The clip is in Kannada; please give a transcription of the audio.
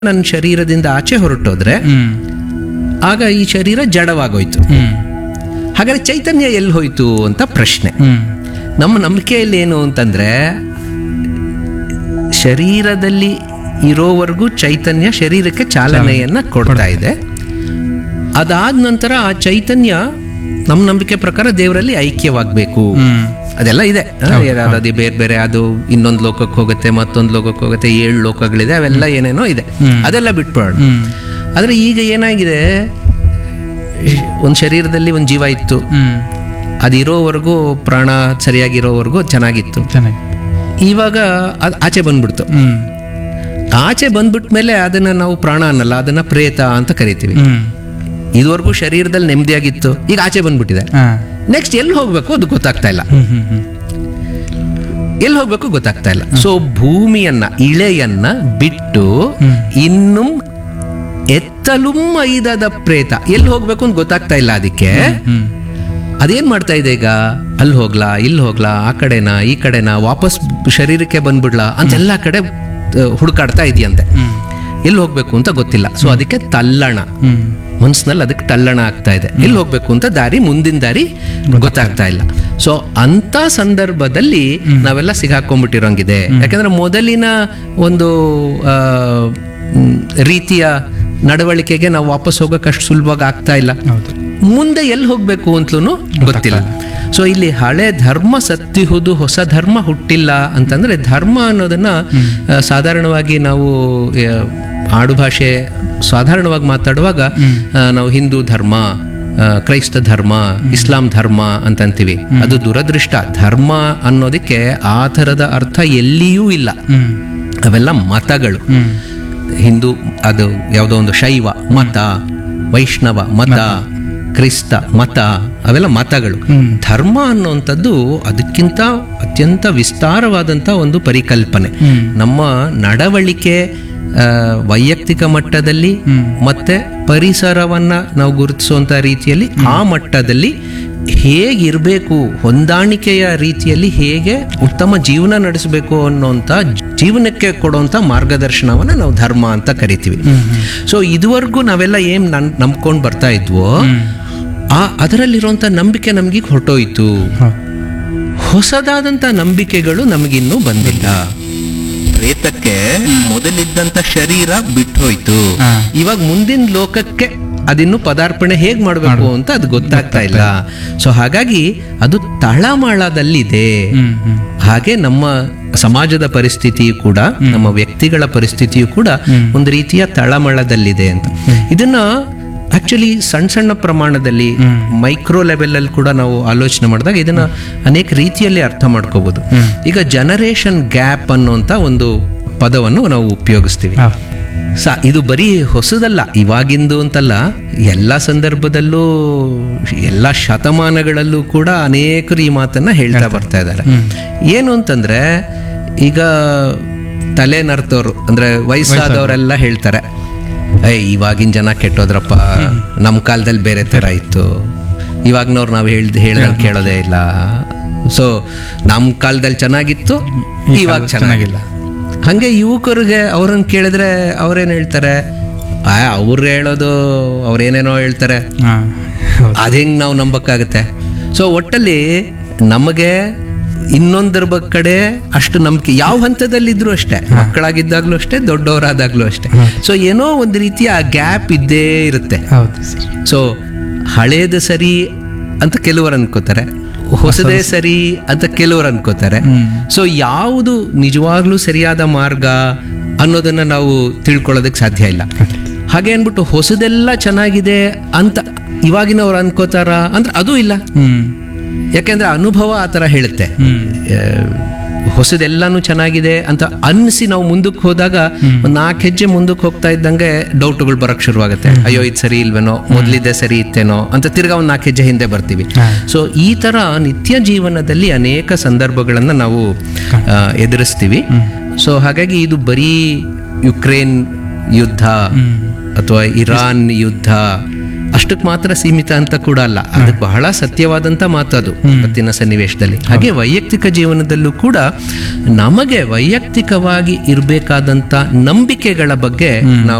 ನನ್ನ ಶರೀರದಿಂದ ಆಚೆ ಹೊರಟೋದ್ರೆ ಹ್ಮ್ ಆಗ ಈ ಶರೀರ ಜಡವಾಗೋಯ್ತು ಹ್ಮ್ ಹಾಗಾದ್ರೆ ಚೈತನ್ಯ ಎಲ್ಲಿ ಹೋಯ್ತು ಅಂತ ಪ್ರಶ್ನೆ ಹ್ಮ್ ನಮ್ಮ ನಂಬಿಕೆಯಲ್ಲಿ ಏನು ಅಂತಂದ್ರೆ ಶರೀರದಲ್ಲಿ ಇರೋವರೆಗೂ ಚೈತನ್ಯ ಶರೀರಕ್ಕೆ ಚಾಲನೆಯನ್ನ ಕೊಡ್ತಾ ಇದೆ ಅದಾದ ನಂತರ ಆ ಚೈತನ್ಯ ನಮ್ಮ ನಂಬಿಕೆ ಪ್ರಕಾರ ದೇವರಲ್ಲಿ ಐಕ್ಯವಾಗಬೇಕು ಹ್ಮ್ ಅದೆಲ್ಲ ಇದೆ ಅದು ಬೇರೆ ಬೇರೆ ಅದು ಇನ್ನೊಂದು ಲೋಕಕ್ಕೆ ಹೋಗುತ್ತೆ ಮತ್ತೊಂದು ಲೋಕಕ್ಕೆ ಹೋಗುತ್ತೆ ಏಳು ಲೋಕಗಳಿದೆ ಅವೆಲ್ಲ ಏನೇನೋ ಇದೆ ಅದೆಲ್ಲ ಬಿಟ್ಬಿಡೋಣ ಹ್ಮ್ ಆದ್ರೆ ಈಗ ಏನಾಗಿದೆ ಒಂದು ಶರೀರದಲ್ಲಿ ಒಂದು ಜೀವ ಇತ್ತು ಹ್ಮ್ ಅದಿರೋವರೆಗೂ ಪ್ರಾಣ ಸರಿಯಾಗಿರೋವರೆಗೂ ಚೆನ್ನಾಗಿತ್ತು ಚೆನ್ನಾಗಿ ಇವಾಗ ಅದು ಆಚೆ ಬಂದ್ಬಿಡ್ತು ಹ್ಮ್ ಆಚೆ ಬಂದ್ಬಿಟ್ಮೇಲೆ ಅದನ್ನ ನಾವು ಪ್ರಾಣ ಅನ್ನಲ್ಲ ಅದನ್ನ ಪ್ರೇತ ಅಂತ ಕರಿತೀವಿ ಹ್ಮ್ ಇದುವರೆಗೂ ಶರೀರದಲ್ಲಿ ನೆಮ್ಮದಿಯಾಗಿತ್ತು ಈಗ ಆಚೆ ಬಂದ್ಬಿಟ್ಟಿದೆ ಹಾ ನೆಕ್ಸ್ಟ್ ಎಲ್ಲಿ ಹೋಗ್ಬೇಕು ಅದು ಗೊತ್ತಾಗ್ತಾ ಇಲ್ಲ ಹ್ಮ್ ಹ್ಮ್ ಹ್ಮ್ ಎಲ್ಲಿ ಹೋಗ್ಬೇಕು ಗೊತ್ತಾಗ್ತಾ ಇಲ್ಲ ಸೊ ಭೂಮಿಯನ್ನ ಇಳೆಯನ್ನ ಬಿಟ್ಟು ಇನ್ನು ಎತ್ತಲುಂ ಐದದ ಪ್ರೇತ ಎಲ್ಲಿ ಹೋಗ್ಬೇಕು ಅಂತ ಗೊತ್ತಾಗ್ತಾ ಇಲ್ಲ ಅದಕ್ಕೆ ಹ್ಮ್ ಅದೇನ್ ಮಾಡ್ತಾ ಇದೆ ಈಗ ಅಲ್ಲಿ ಹೋಗ್ಲಾ ಇಲ್ಲಿ ಹೋಗ್ಲಾ ಆ ಕಡೆನಾ ಈ ಕಡೆನಾ ವಾಪಸ್ ಶರೀರಕ್ಕೆ ಬಂದ್ಬಿಡ್ಲಾ ಅಂತ ಎಲ್ಲಾ ಕಡೆ ಆ, ಹುಡುಕಾಡ್ತಾ ಇದೆಯಂತೆ ಹ್ಮ್ ಎಲ್ಲಿ ಹೋಗ್ಬೇಕು ಅಂತ ಗೊತ್ತಿಲ್ಲ ಸೊ ಅದಕ್ಕೆ ತಲ್ಲಣ ಹ್ಮ್ ಮನ್ಸಿನಲ್ಲಿ ಅದಕ್ಕೆ ತಲ್ಲಣ ಆಗ್ತಾ ಇದೆ ಎಲ್ಲಿ ಹೋಗ್ಬೇಕು ಅಂತ ದಾರಿ ಮುಂದಿನ ದಾರಿ ಗೊತ್ತಾಗ್ತಾ ಇಲ್ಲ ಸೊ ಅಂತ ಸಂದರ್ಭದಲ್ಲಿ ನಾವೆಲ್ಲ ಸಿಗಾಕೊಂಡ್ಬಿಟ್ಟಿರೋಂಗಿದೆ ಯಾಕಂದ್ರೆ ಮೊದಲಿನ ಒಂದು ಆ, ಮ್, ರೀತಿಯ ನಡವಳಿಕೆಗೆ ನಾವು ವಾಪಸ್ ಹೋಗಕ್ಕೆ ಅಷ್ಟು ಸುಲಭವಾಗಿ ಆಗ್ತಾ ಇಲ್ಲ ಹೌದು ಮುಂದೆ ಎಲ್ಲಿ ಹೋಗ್ಬೇಕು ಅಂತಲೂ ಗೊತ್ತಿಲ್ಲ ಸೊ ಇಲ್ಲಿ ಹಳೆ ಧರ್ಮ ಸತ್ತಿಹುದು ಹೊಸ ಧರ್ಮ ಹುಟ್ಟಿಲ್ಲ ಅಂತಂದ್ರೆ ಧರ್ಮ ಅನ್ನೋದನ್ನ ಆ, ಸಾಧಾರಣವಾಗಿ ನಾವು ಆ, ಆಡುಭಾಷೆ ಸಾಧಾರಣವಾಗಿ ಮಾತಾಡುವಾಗ ಆ, ನಾವು ಹಿಂದೂ ಧರ್ಮ ಆ, ಕ್ರೈಸ್ತ ಧರ್ಮ ಇಸ್ಲಾಂ ಧರ್ಮ ಅಂತಂತೀವಿ ಅದು ದುರದೃಷ್ಟ ಧರ್ಮ ಅನ್ನೋದಕ್ಕೆ ಆ ಥರದ ಅರ್ಥ ಎಲ್ಲಿಯೂ ಇಲ್ಲ ಹ್ಮ್ ಅವೆಲ್ಲ ಮತಗಳು ಹ್ಮ್ ಹಿಂದೂ ಅದು ಯಾವುದೋ ಒಂದು ಶೈವ ಮತ ವೈಷ್ಣವ ಮತ ಕ್ರಿಸ್ತ ಮತ ಅವೆಲ್ಲ ಮತಗಳು ಧರ್ಮ ಅನ್ನುವಂಥದ್ದು ಅದಕ್ಕಿಂತ ಅತ್ಯಂತ ವಿಸ್ತಾರವಾದಂಥ ಒಂದು ಪರಿಕಲ್ಪನೆ ನಮ್ಮ ನಡವಳಿಕೆ ಆ, ವೈಯಕ್ತಿಕ ಮಟ್ಟದಲ್ಲಿ ಮತ್ತೆ ಪರಿಸರವನ್ನ ನಾವು ಗುರುತಿಸುವಂತ ರೀತಿಯಲ್ಲಿ ಆ ಮಟ್ಟದಲ್ಲಿ ಹೇಗಿರಬೇಕು ಹೊಂದಾಣಿಕೆಯ ರೀತಿಯಲ್ಲಿ ಹೇಗೆ ಉತ್ತಮ ಜೀವನ ನಡೆಸಬೇಕು ಅನ್ನೋಂಥ ಜೀವನಕ್ಕೆ ಕೊಡುವಂಥ ಮಾರ್ಗದರ್ಶನವನ್ನ ನಾವು ಧರ್ಮ ಅಂತ ಕರಿತೀವಿ ಸೊ ಇದುವರೆಗೂ ನಾವೆಲ್ಲ ಏನ್ ನನ್ ನಂಬ್ಕೊಂಡು ಬರ್ತಾ ಇದ್ವೋ ಆ ಅದರಲ್ಲಿರುವಂಥ ನಂಬಿಕೆ ನಮ್ಗೆ ಹೊರಟೋಯ್ತು ಹೌದು ಹೊಸದಾದಂಥ ನಂಬಿಕೆಗಳು ನಮಗಿನ್ನೂ ಬಂದಿಲ್ಲ ಪ್ರೇತಕ್ಕೆ ಮೊದಲಿದ್ದಂತ ಶರೀರ ಬಿಟ್ಟೋಯ್ತು ಹಾ. ಇವಾಗ ಮುಂದಿನ ಲೋಕಕ್ಕೆ ಅದಿನ್ನು ಪದಾರ್ಪಣೆ ಹೇಗ್ ಮಾಡಬೇಕು ಅಂತ ಅದು ಗೊತ್ತಾಗ್ತಾ ಇಲ್ಲ ಸೊ ಹಾಗಾಗಿ ಅದು ತಳಮಳದಲ್ಲಿದೆ ಹ್ಮ್ ಹ್ಮ್ ಹಾಗೆ ನಮ್ಮ ಸಮಾಜದ ಪರಿಸ್ಥಿತಿಯು ಕೂಡ ನಮ್ಮ ವ್ಯಕ್ತಿಗಳ ಪರಿಸ್ಥಿತಿಯು ಕೂಡ ಒಂದು ರೀತಿಯ ತಳಮಳದಲ್ಲಿದೆ ಅಂತ ಇದನ್ನ ಆಕ್ಚುಲಿ ಸಣ್ಣ ಸಣ್ಣ ಪ್ರಮಾಣದಲ್ಲಿ ಮೈಕ್ರೋ ಲೆವೆಲ್ ಅಲ್ಲಿ ಕೂಡ ನಾವು ಆಲೋಚನೆ ಮಾಡಿದಾಗ ಇದನ್ನ ಅನೇಕ ರೀತಿಯಲ್ಲಿ ಅರ್ಥ ಮಾಡ್ಕೋಬಹುದು ಈಗ ಜನರೇಷನ್ ಗ್ಯಾಪ್ ಅನ್ನುವಂತ ಒಂದು ಪದವನ್ನು ನಾವು ಉಪಯೋಗಿಸ್ತೀವಿ ಹೌದು ಸ ಇದು ಬರೀ ಹೊಸದಲ್ಲ ಇವಾಗಿಂದು ಅಂತಲ್ಲ ಎಲ್ಲ ಸಂದರ್ಭದಲ್ಲೂ ಎಲ್ಲ ಶತಮಾನಗಳಲ್ಲೂ ಕೂಡ ಅನೇಕರು ಈ ಮಾತನ್ನ ಹೇಳ್ತಾ ಬರ್ತಾ ಇದ್ದಾರೆ ಏನು ಅಂತಂದ್ರೆ ಈಗ ತಲೆ ನರ್ತವ್ರು ಅಂದ್ರೆ ವಯಸ್ಸಾದವರೆಲ್ಲ ಹೇಳ್ತಾರೆ ಏ ಇವಾಗಿನ ಜನ ಕೆಟ್ಟೋದ್ರಪ್ಪ ನಮ್ಮ ಕಾಲದಲ್ಲಿ ಬೇರೆ ತರ ಇತ್ತು ಇವಾಗ್ನವ್ರು ನಾವು ಹೇಳ್ದು ಹೇಳ್ದಂಗೆ ಕೇಳೋದೇ ಇಲ್ಲ ಸೊ ನಮ್ಮ ಕಾಲದಲ್ಲಿ ಚೆನ್ನಾಗಿತ್ತು ಇವಾಗ ಚೆನ್ನಾಗಿಲ್ಲ ಹಂಗೆ ಯುವಕರಿಗೆ ಅವ್ರನ್ನ ಕೇಳಿದ್ರೆ ಅವ್ರೇನ್ ಹೇಳ್ತಾರೆ ಆ ಅವ್ರು ಹೇಳೋದು ಅವ್ರೇನೇನೋ ಹೇಳ್ತಾರೆ ಹಾ ಹೌದು ಅದ್ ಹೆಂಗ್ ನಾವು ನಂಬಕ್ಕಾಗತ್ತೆ ಸೊ ಒಟ್ಟಲ್ಲಿ ನಮಗೆ ಇನ್ನೊಂದರ ಬಗ್ ಕಡೆ ಅಷ್ಟು ನಂಬಿಕೆ ಯಾವ ಹಂತದಲ್ಲಿದ್ರು ಅಷ್ಟೇ ಮಕ್ಕಳಾಗಿದ್ದಾಗ್ಲೂ ಅಷ್ಟೇ ದೊಡ್ಡವರಾದಾಗ್ಲೂ ಅಷ್ಟೇ ಸೊ ಏನೋ ಒಂದು ರೀತಿಯ ಗ್ಯಾಪ್ ಇದ್ದೇ ಇರುತ್ತೆ ಹೌದು ಸರ್ ಸೊ ಹಳೇದು ಸರಿ ಅಂತ ಕೆಲವರು ಅನ್ಕೋತಾರೆ ಹೊಸದೇ ಸರಿ ಅಂತ ಕೆಲವರು ಅನ್ಕೋತಾರೆ ಸೊ ಯಾವುದು ನಿಜವಾಗ್ಲೂ ಸರಿಯಾದ ಮಾರ್ಗ ಅನ್ನೋದನ್ನ ನಾವು ತಿಳ್ಕೊಳ್ಳೋದಕ್ಕೆ ಸಾಧ್ಯ ಇಲ್ಲ ಹಾಗೆ ಅನ್ಬಿಟ್ಟು ಹೊಸದೆಲ್ಲ ಚೆನ್ನಾಗಿದೆ ಅಂತ ಇವಾಗಿನವ್ರು ಅನ್ಕೋತಾರ ಅಂದ್ರೆ ಅದೂ ಇಲ್ಲ ಹ್ಮ್ ಯಾಕೆಂದ್ರೆ ಅನುಭವ ಆ ಥರ ಹೇಳುತ್ತೆ ಹ್ಮ್ ಆ, ಹೊಸದೆಲ್ಲಾನು ಚೆನ್ನಾಗಿದೆ ಅಂತ ಅನ್ನಿಸಿ ನಾವು ಮುಂದಕ್ಕೆ ಹೋದಾಗ ಒಂದ್ ನಾಲ್ಕು ಹೆಜ್ಜೆ ಮುಂದಕ್ಕೆ ಹೋಗ್ತಾ ಇದ್ದಂಗೆ ಡೌಟ್ಗಳು ಬರಕ್ ಶುರುವಾಗುತ್ತೆ ಅಯ್ಯೋ ಇದು ಸರಿ ಇಲ್ವೇನೋ ಮೊದ್ಲಿದ್ದೆ ಸರಿ ಇತ್ತೇನೋ ಅಂತ ತಿರ್ಗಾ ಒಂದ್ ನಾಲ್ಕು ಹೆಜ್ಜೆ ಹಿಂದೆ ಬರ್ತೀವಿ ಹಾ. ಸೊ ಈ ತರ ನಿತ್ಯ ಜೀವನದಲ್ಲಿ ಅನೇಕ ಸಂದರ್ಭಗಳನ್ನ ನಾವು ಆ, ಎದುರಿಸ್ತೀವಿ ಸೊ ಹಾಗಾಗಿ ಇದು ಬರೀ ಯುಕ್ರೇನ್ ಯುದ್ಧ ಅಥವಾ ಇರಾನ್ ಯುದ್ಧ ಅಷ್ಟಕ್ಕೆ ಮಾತ್ರ ಸೀಮಿತ ಅಂತ ಕೂಡ ಅಲ್ಲ ಅದು ಬಹಳ ಸತ್ಯವಾದಂತ ಮಾತು ಅದು ಇವತ್ತಿನ ಸನ್ನಿವೇಶದಲ್ಲಿ ಹಾಗೆ ವೈಯಕ್ತಿಕ ಜೀವನದಲ್ಲೂ ಕೂಡ ನಮಗೆ ವೈಯಕ್ತಿಕವಾಗಿ ಇರಬೇಕಾದಂತ ನಂಬಿಕೆಗಳ ಬಗ್ಗೆ ನಾವು